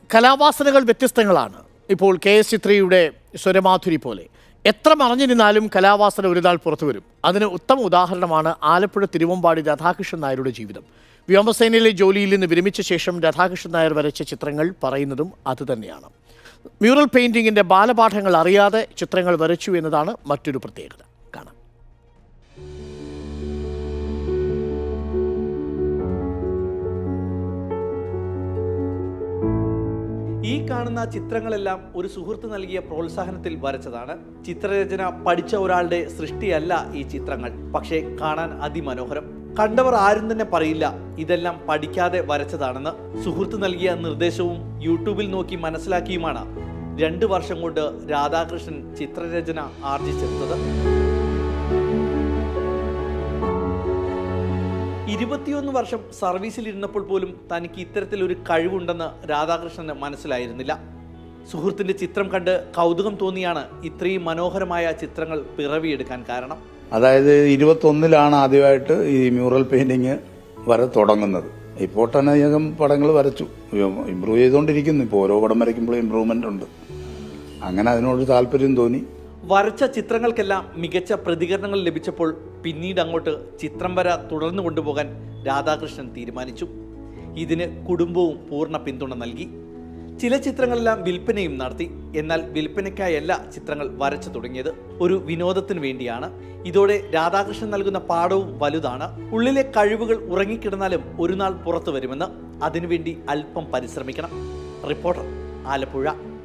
കലാവാസനകൾ വ്യത്യസ്തങ്ങളാണ് ഇപ്പോൾ K S ചിത്രയുടെ സ്വരമാധുരി പോലെ എത്ര മറഞ്ഞിരുന്നാലും കലാവാസന ഒരു നാൾ പുറത്തു വരും അതിന് ഉത്തമ ഉദാഹരണമാണ് ആലപ്പുഴ തിരുവമ്പാടി രാധാകൃഷ്ണൻ നായരുടെ ജീവിതം വ്യോമസേനയിലെ ജോലിയിൽ നിന്ന് വിരമിച്ച ശേഷം രാധാകൃഷ്ണൻ നായർ വരച്ച ചിത്രങ്ങൾ പറയുന്നതും അതുതന്നെയാണ് മ്യൂറൽ പെയിന്റിങ്ങിന്റെ ബാലപാഠങ്ങൾ അറിയാതെ ചിത്രങ്ങൾ വരച്ചു എന്നതാണ് മറ്റൊരു പ്രത്യേകത കാണാം ഈ കാണുന്ന ചിത്രങ്ങളെല്ലാം ഒരു സുഹൃത്ത് നൽകിയ പ്രോത്സാഹനത്തിൽ വരച്ചതാണ് ചിത്രരചന പഠിച്ച ഒരാളുടെ സൃഷ്ടിയല്ല ഈ ചിത്രങ്ങൾ പക്ഷേ കാണാൻ അതിമനോഹരം കണ്ടവർ ആരും തന്നെ പറയില്ല ഇതെല്ലാം പഠിക്കാതെ വരച്ചതാണെന്ന് സുഹൃത്ത് നൽകിയ നിർദ്ദേശവും യൂട്യൂബിൽ നോക്കി മനസ്സിലാക്കിയുമാണ് രണ്ട് വർഷം കൊണ്ട് രാധാകൃഷ്ണൻ ചിത്രരചന ആർജിച്ചെടുത്തത് ഇരുപത്തിയൊന്ന് വർഷം സർവീസിൽ ഇരുന്നപ്പോൾ പോലും തനിക്ക് ഇത്തരത്തിലൊരു കഴിവുണ്ടെന്ന് രാധാകൃഷ്ണന് മനസ്സിലായിരുന്നില്ല സുഹൃത്തിന്റെ ചിത്രം കണ്ട് കൗതുകം തോന്നിയാണ് ഇത്രയും മനോഹരമായ ചിത്രങ്ങൾ പിറവിയെടുക്കാൻ കാരണം അതായത് ഇരുപത്തൊന്നിലാണ് ആദ്യമായിട്ട് ഈ മ്യൂറൽ പെയിന്റിങ് വര തുടങ്ങുന്നത് ഇപ്പോൾ തന്നെ അനേകം പടങ്ങൾ വരച്ചു ഇമ്പ്രൂവ് ചെയ്തുകൊണ്ടിരിക്കുന്നു ഇപ്പോൾ ഓരോ പടം വരയ്ക്കുമ്പോഴും ഇമ്പ്രൂവ്മെന്റ് ഉണ്ട് അങ്ങനെ അതിനോട് താല്പര്യം തോന്നി വരച്ച ചിത്രങ്ങൾക്കെല്ലാം മികച്ച പ്രതികരണങ്ങൾ ലഭിച്ചപ്പോൾ പിന്നീട് അങ്ങോട്ട് ചിത്രം വര തുടർന്നു കൊണ്ടുപോകാൻ രാധാകൃഷ്ണൻ തീരുമാനിച്ചു ഇതിന് കുടുംബവും പൂർണ്ണ പിന്തുണ നൽകി ചില ചിത്രങ്ങളെല്ലാം വിൽപ്പനയും നടത്തി എന്നാൽ വിൽപ്പനയ്ക്കായല്ല ചിത്രങ്ങൾ വരച്ചു തുടങ്ങിയത് ഒരു വിനോദത്തിന് വേണ്ടിയാണ് ഇതോടെ രാധാകൃഷ്ണൻ നൽകുന്ന പാഠവും വലുതാണ് ഉള്ളിലെ കഴിവുകൾ ഉറങ്ങിക്കിടന്നാലും ഒരു നാൾ പുറത്തു വരുമെന്ന് അതിനുവേണ്ടി അല്പം പരിശ്രമിക്കണം റിപ്പോർട്ടർ ആലപ്പുഴ